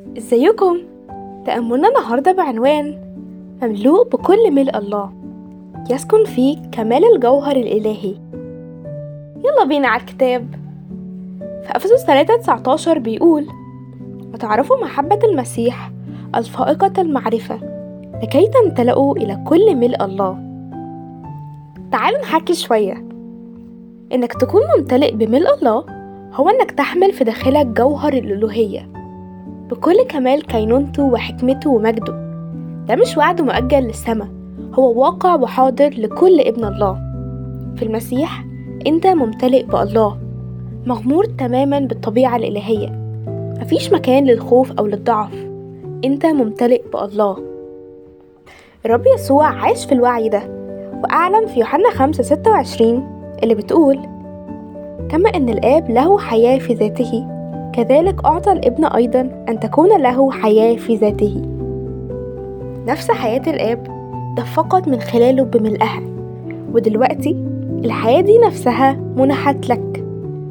ازيكم تأملنا النهاردة بعنوان مملوء بكل ملء الله يسكن فيك كمال الجوهر الإلهي يلا بينا على الكتاب في أفسس 3 19 بيقول وتعرفوا محبة المسيح الفائقة المعرفة لكي تمتلئوا إلى كل ملء الله تعالوا نحكي شوية إنك تكون ممتلئ بملء الله هو إنك تحمل في داخلك جوهر الألوهية بكل كمال كينونته وحكمته ومجده ده مش وعد مؤجل للسماء هو واقع وحاضر لكل ابن الله في المسيح انت ممتلئ بالله مغمور تماما بالطبيعة الإلهية مفيش مكان للخوف أو للضعف انت ممتلئ بالله الرب يسوع عاش في الوعي ده وأعلن في يوحنا خمسة ستة وعشرين اللي بتقول كما أن الآب له حياة في ذاته كذلك أعطى الابن أيضا أن تكون له حياة في ذاته نفس حياة الآب ده فقط من خلاله بملئها ودلوقتي الحياة دي نفسها منحت لك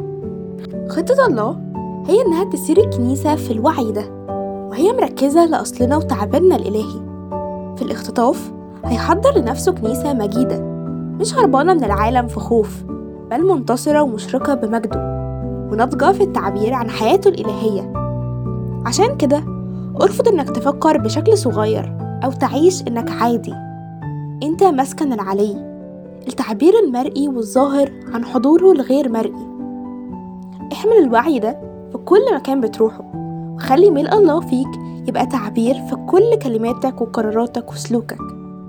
خطة الله هي إنها تسير الكنيسة في الوعي ده وهي مركزة لأصلنا وتعبيرنا الإلهي في الاختطاف هيحضر لنفسه كنيسة مجيدة مش هربانة من العالم في خوف بل منتصرة ومشرقة بمجده وناضجة في التعبير عن حياته الإلهية عشان كده ارفض إنك تفكر بشكل صغير أو تعيش إنك عادي أنت مسكن العلي التعبير المرئي والظاهر عن حضوره الغير مرئي احمل الوعي ده في كل مكان بتروحه وخلي ملء الله فيك يبقى تعبير في كل كلماتك وقراراتك وسلوكك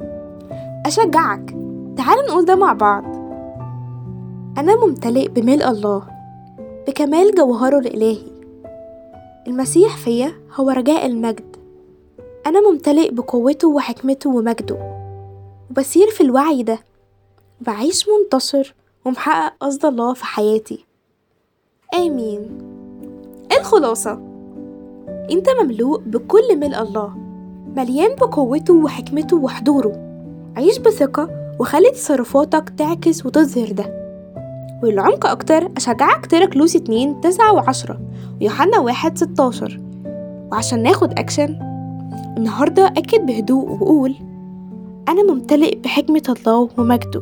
أشجعك تعال نقول ده مع بعض أنا ممتلئ بملء الله بكمال جوهره الإلهي المسيح فيا هو رجاء المجد أنا ممتلئ بقوته وحكمته ومجده وبسير في الوعي ده بعيش منتصر ومحقق قصد الله في حياتي آمين الخلاصة أنت مملوء بكل ملء الله مليان بقوته وحكمته وحضوره عيش بثقة وخلي تصرفاتك تعكس وتظهر ده وللعمق أكتر أشجعك تقرا كلوسي اتنين تسعة وعشرة ويوحنا واحد ستاشر وعشان ناخد أكشن النهاردة أكد بهدوء وقول أنا ممتلئ بحكمة الله ومجده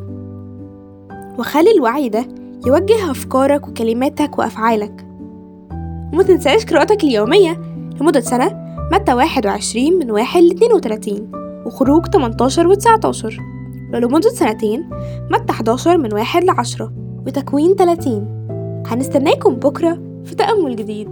وخلي الوعي ده يوجه أفكارك وكلماتك وأفعالك وما تنساش قراءتك اليومية لمدة سنة متى واحد وعشرين من واحد لاتنين وتلاتين وخروج تمنتاشر وتسعتاشر ولمدة سنتين متى حداشر من واحد لعشرة وتكوين 30 هنستناكم بكرة في تأمل جديد